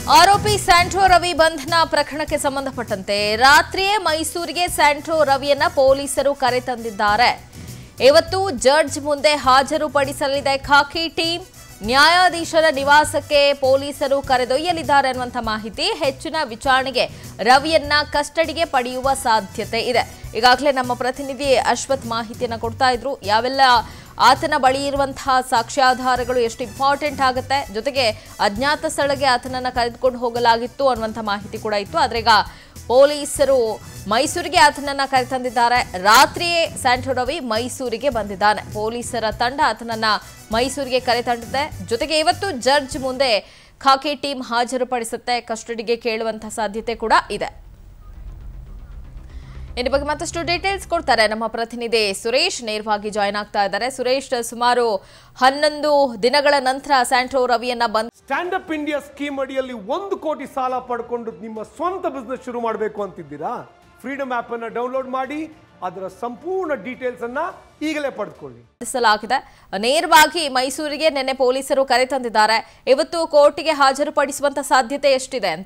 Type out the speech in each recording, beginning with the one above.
ಆರೋಪಿ ಸ್ಯಾಂಟ್ರೋ ರವಿ ಬಂಧನ ಪ್ರಕರಣಕ್ಕೆ ಸಂಬಂಧಪಟ್ಟಂತೆ ರಾತ್ರಿಯೇ ಮೈಸೂರಿಗೆ ಸ್ಯಾಂಟ್ರೋ ರವಿಯನ್ನ ಪೊಲೀಸರು ಕರೆತಂದಿದ್ದಾರೆ ಇವತ್ತು ಜಡ್ಜ್ ಮುಂದೆ ಹಾಜರುಪಡಿಸಲಿದೆ ಖಾಕಿ ಟೀಮ್ ನ್ಯಾಯಾಧೀಶರ ನಿವಾಸಕ್ಕೆ ಪೊಲೀಸರು ಕರೆದೊಯ್ಯಲಿದ್ದಾರೆ ಅನ್ನುವಂಥ ಮಾಹಿತಿ ಹೆಚ್ಚಿನ ವಿಚಾರಣೆಗೆ ರವಿಯನ್ನ ಕಸ್ಟಡಿಗೆ ಪಡೆಯುವ ಸಾಧ್ಯತೆ ಇದೆ ಈಗಾಗಲೇ ನಮ್ಮ ಪ್ರತಿನಿಧಿ ಅಶ್ವಥ್ ಮಾಹಿತಿಯನ್ನ ಕೊಡ್ತಾ ಇದ್ರು ಯಾವೆಲ್ಲ ಆತನ ಬಳಿ ಇರುವಂತಹ ಸಾಕ್ಷ್ಯಾಧಾರಗಳು ಎಷ್ಟು ಇಂಪಾರ್ಟೆಂಟ್ ಆಗುತ್ತೆ ಜೊತೆಗೆ ಅಜ್ಞಾತ ಸ್ಥಳಕ್ಕೆ ಆತನನ್ನ ಕರೆದುಕೊಂಡು ಹೋಗಲಾಗಿತ್ತು ಅನ್ನುವಂಥ ಮಾಹಿತಿ ಕೂಡ ಇತ್ತು ಆದ್ರೆ ಈಗ ಪೊಲೀಸರು ಮೈಸೂರಿಗೆ ಆತನನ್ನ ಕರೆತಂದಿದ್ದಾರೆ ರಾತ್ರಿಯೇ ಸ್ಯಾಂಟ್ರೋ ರವಿ ಮೈಸೂರಿಗೆ ಬಂದಿದ್ದಾನೆ ಪೊಲೀಸರ ತಂಡ ಆತನನ್ನ ಮೈಸೂರಿಗೆ ಕರೆತಂದಿದೆ ಜೊತೆಗೆ ಇವತ್ತು ಜಡ್ಜ್ ಮುಂದೆ ಖಾಕಿ ಟೀಮ್ ಹಾಜರುಪಡಿಸುತ್ತೆ ಕಸ್ಟಡಿಗೆ ಕೇಳುವಂತಹ ಸಾಧ್ಯತೆ ಕೂಡ ಇದೆ ಇದ್ರ ಬಗ್ಗೆ ಮತ್ತಷ್ಟು ಡೀಟೇಲ್ಸ್ ಕೊಡ್ತಾರೆ ನಮ್ಮ ಪ್ರತಿನಿಧಿ ಸುರೇಶ್ ನೇರವಾಗಿ ಜಾಯ್ನ್ ಆಗ್ತಾ ಇದ್ದಾರೆ ಸುರೇಶ್ ಸುಮಾರು ಹನ್ನೊಂದು ದಿನಗಳ ನಂತರ ಸ್ಯಾಂಟ್ರೋ ರವಿಯನ್ನ ಬಂದ್ ಸ್ಟ್ಯಾಂಡ್ ಅಪ್ ಇಂಡಿಯಾ ಸ್ಕೀಮ್ ಅಡಿಯಲ್ಲಿ ಒಂದು ಕೋಟಿ ಸಾಲ ಪಡ್ಕೊಂಡು ನಿಮ್ಮ ಸ್ವಂತ ಬಿಸ್ನೆಸ್ ಶುರು ಮಾಡಬೇಕು ಅಂತಿದ್ದೀರಾ ಫ್ರೀಡಮ್ ಆಪ್ ಅನ್ನ ಡೌನ್ಲೋಡ್ ಮಾಡಿ ಅದರ ಸಂಪೂರ್ಣ ಡೀಟೇಲ್ಸ್ ಅನ್ನ ಈಗಲೇ ಪಡೆದುಕೊಳ್ಳಿ ಬಂಧಿಸಲಾಗಿದೆ ನೇರವಾಗಿ ಮೈಸೂರಿಗೆ ನಿನ್ನೆ ಪೊಲೀಸರು ಕರೆತಂದಿದ್ದಾರೆ ಇವತ್ತು ಕೋರ್ಟಿಗೆ ಹಾಜರುಪಡಿಸುವಂತ ಸಾಧ್ಯತೆ ಎಷ್ಟಿದೆ ಅಂತ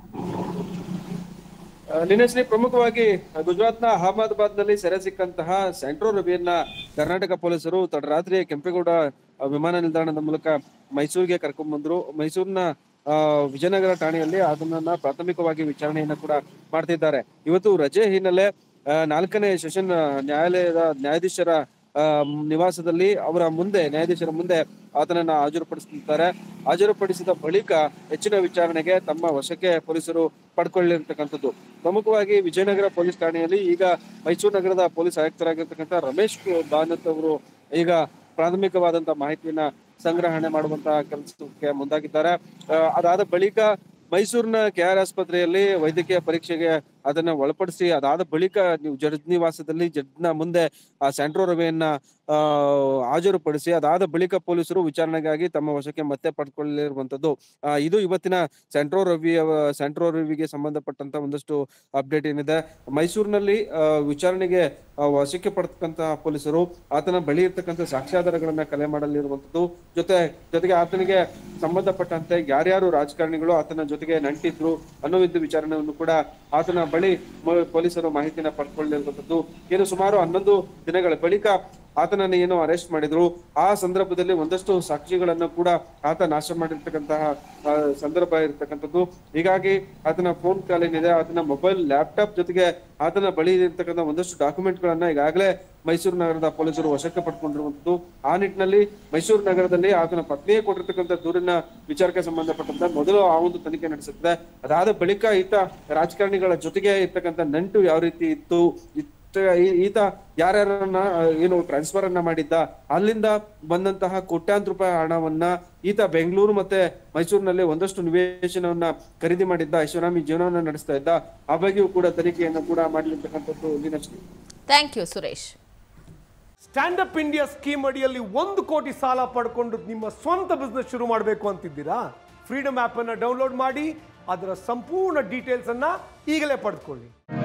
ಲಿನೇಶ್ರೀ ಪ್ರಮುಖವಾಗಿ ಗುಜರಾತ್ನ ಅಹಮದಾಬಾದ್ ನಲ್ಲಿ ಸೆರೆ ಸಿಕ್ಕಂತಹ ಸೆಂಟ್ರೋ ರವಿಯನ್ನ ಕರ್ನಾಟಕ ಪೊಲೀಸರು ತಡರಾತ್ರಿ ಕೆಂಪೇಗೌಡ ಆ, ವಿಮಾನ ನಿಲ್ದಾಣದ ಮೂಲಕ ಮೈಸೂರಿಗೆ ಕರ್ಕೊಂಡ್ ಬಂದ್ರು ಮೈಸೂರಿನ ಆ, ವಿಜಯನಗರ ಠಾಣೆಯಲ್ಲಿ ಅದನ್ನ ಪ್ರಾಥಮಿಕವಾಗಿ ವಿಚಾರಣೆಯನ್ನ ಕೂಡ ಮಾಡ್ತಿದ್ದಾರೆ ಇವತ್ತು ರಜೆ ಹಿನ್ನೆಲೆ ಆ, ನಾಲ್ಕನೇ ಸೆಷನ್ ನ್ಯಾಯಾಲಯದ ನ್ಯಾಯಾಧೀಶರ ಆ, ನಿವಾಸದಲ್ಲಿ ಅವರ ಮುಂದೆ ನ್ಯಾಯಾಧೀಶರ ಮುಂದೆ ಆತನನ್ನ ಹಾಜರುಪಡಿಸುತ್ತಾರೆ ಹಾಜರುಪಡಿಸಿದ ಬಳಿಕ ಹೆಚ್ಚಿನ ವಿಚಾರಣೆಗೆ ತಮ್ಮ ವಶಕ್ಕೆ ಪೊಲೀಸರು ಪಡ್ಕೊಳ್ಳಿರ್ತಕ್ಕಂಥದ್ದು ಪ್ರಮುಖವಾಗಿ ವಿಜಯನಗರ ಪೊಲೀಸ್ ಠಾಣೆಯಲ್ಲಿ ಈಗ ಮೈಸೂರು ನಗರದ ಪೊಲೀಸ್ ಆಯುಕ್ತರಾಗಿರ್ತಕ್ಕಂಥ ರಮೇಶ್ ಬಾನತ್ ಅವರು ಈಗ ಪ್ರಾಥಮಿಕವಾದಂತ ಮಾಹಿತಿಯನ್ನ ಸಂಗ್ರಹಣೆ ಮಾಡುವಂತಹ ಕೆಲಸಕ್ಕೆ ಮುಂದಾಗಿದ್ದಾರೆ ಆ, ಅದಾದ ಬಳಿಕ ಮೈಸೂರಿನ ಕೆಆರ್ ಆಸ್ಪತ್ರೆಯಲ್ಲಿ ವೈದ್ಯಕೀಯ ಪರೀಕ್ಷೆಗೆ ಅದನ್ನ ಒಳಪಡಿಸಿ ಅದಾದ ಬಳಿಕ ನೀವು ಜಡ್ಜ್ ನಿವಾಸದಲ್ಲಿ ಜಡ್ಜ್ನ ಮುಂದೆ ಆ ಸ್ಯಾಂಟ್ರೋ ರವಿಯನ್ನ ಆ ಹಾಜರುಪಡಿಸಿ ಅದಾದ ಬಳಿಕ ಪೊಲೀಸರು ವಿಚಾರಣೆಗಾಗಿ ತಮ್ಮ ವಶಕ್ಕೆ ಮತ್ತೆ ಪಡ್ಕೊಳ್ಳಿರುವಂತದ್ದು ಆ, ಇದು ಇವತ್ತಿನ ಸೆಂಟ್ರೋ ರವಿ ಸೆಂಟ್ರೋ ರವಿಗೆ ಸಂಬಂಧಪಟ್ಟಂತ ಒಂದಷ್ಟು ಅಪ್ಡೇಟ್ ಏನಿದೆ ಮೈಸೂರಿನಲ್ಲಿ ಆ, ವಿಚಾರಣೆಗೆ ಆ, ವಶಕ್ಕೆ ಪಡ್ತಕ್ಕಂತಹ ಪೊಲೀಸರು ಆತನ ಬಳಿ ಇರ್ತಕ್ಕಂಥ ಸಾಕ್ಷ್ಯಾಧಾರಗಳನ್ನ ಕಲೆ ಮಾಡಲಿರುವಂತದ್ದು ಜೊತೆ ಜೊತೆಗೆ ಆತನಿಗೆ ಸಂಬಂಧಪಟ್ಟಂತೆ ಯಾರ್ಯಾರು ರಾಜಕಾರಣಿಗಳು ಆತನ ಜೊತೆಗೆ ನಂಟಿದ್ರು ಅನ್ನೋ ಒಂದು ವಿಚಾರಣೆಯನ್ನು ಕೂಡ ಆತನ ಬಳಿ ಮ- ಪೊಲೀಸರು ಮಾಹಿತಿನ ಪಡ್ಕೊಳ್ಳಿರುವಂತದ್ದು ಏನು ಸುಮಾರು ಹನ್ನೊಂದು ದಿನಗಳ ಬಳಿಕ ಆತನನ್ನ ಏನು ಅರೆಸ್ಟ್ ಮಾಡಿದ್ರು ಆ ಸಂದರ್ಭದಲ್ಲಿ ಒಂದಷ್ಟು ಸಾಕ್ಷಿಗಳನ್ನ ಕೂಡ ಆತ ನಾಶ ಮಾಡಿರ್ತಕ್ಕಂತಹ ಆ, ಸಂದರ್ಭ ಇರ್ತಕ್ಕಂಥದ್ದು ಹೀಗಾಗಿ ಆತನ ಫೋನ್ ಕಾಲ್ ಏನಿದೆ ಆತನ ಮೊಬೈಲ್ ಲ್ಯಾಪ್ಟಾಪ್ ಜೊತೆಗೆ ಆತನ ಬಳಿ ಇರ್ತಕ್ಕಂಥ ಒಂದಷ್ಟು ಡಾಕ್ಯುಮೆಂಟ್ ಗಳನ್ನ ಈಗಾಗಲೇ ಮೈಸೂರು ನಗರದ ಪೊಲೀಸರು ವಶಕ್ಕೆ ಪಡ್ಕೊಂಡಿರುವಂತದ್ದು ಆ ನಿಟ್ಟಿನಲ್ಲಿ ಮೈಸೂರು ನಗರದಲ್ಲಿ ಆತನ ಪತ್ನಿಯೇ ಕೊಟ್ಟಿರ್ತಕ್ಕಂಥ ದೂರಿನ ವಿಚಾರಕ್ಕೆ ಸಂಬಂಧಪಟ್ಟಂತ ಮೊದಲು ಆ ಒಂದು ತನಿಖೆ ನಡೆಸುತ್ತದೆ ಅದಾದ ಬಳಿಕ ಈತ ರಾಜಕಾರಣಿಗಳ ಜೊತೆಗೆ ಇರ್ತಕ್ಕಂಥ ನಂಟು ಯಾವ ರೀತಿ ಇತ್ತು ಇತ್ತ- ಈ- ಈತ ಯಾರ್ಯಾರನ್ನ ಆ, ಏನು ಟ್ರಾನ್ಸ್ಫರ್ ಅನ್ನ ಮಾಡಿದ್ದ ಅಲ್ಲಿಂದ ಬಂದಂತಹ ಕೋಟ್ಯಾಂತರ ರೂಪಾಯಿ ಹಣವನ್ನ ಈತ ಬೆಂಗಳೂರು ಮತ್ತೆ ಮೈಸೂರಿನಲ್ಲಿ ಒಂದಷ್ಟು ನಿವೇಶನವನ್ನ ಖರೀದಿ ಮಾಡಿದ್ದ ಐಷಾರಾಮಿ ಜೀವನವನ್ನ ನಡೆಸ್ತಾ ಇದ್ದ ಆ ಬಗ್ಗೆಯೂ ಕೂಡ ತನಿಖೆಯನ್ನು ಕೂಡ ಮಾಡಲಿರ್ತಕ್ಕಂಥದ್ದು Leenashree thank you Suresh stand up India scheme ಅಡಿಯಲ್ಲಿ ಒಂದು ಕೋಟಿ ಸಾಲ ಪಡ್ಕೊಂಡು ನಿಮ್ಮ ಸ್ವಂತ ಬಿಸ್ನೆಸ್ ಶುರು ಮಾಡಬೇಕು ಅಂತಿದ್ದೀರಾ ಫ್ರೀಡಮ್ ಆಪ್ ಅನ್ನ ಡೌನ್ಲೋಡ್ ಮಾಡಿ ಅದರ ಸಂಪೂರ್ಣ ಡೀಟೇಲ್ಸ್ ಅನ್ನ ಈಗಲೇ ಪಡೆದುಕೊಳ್ಳಿ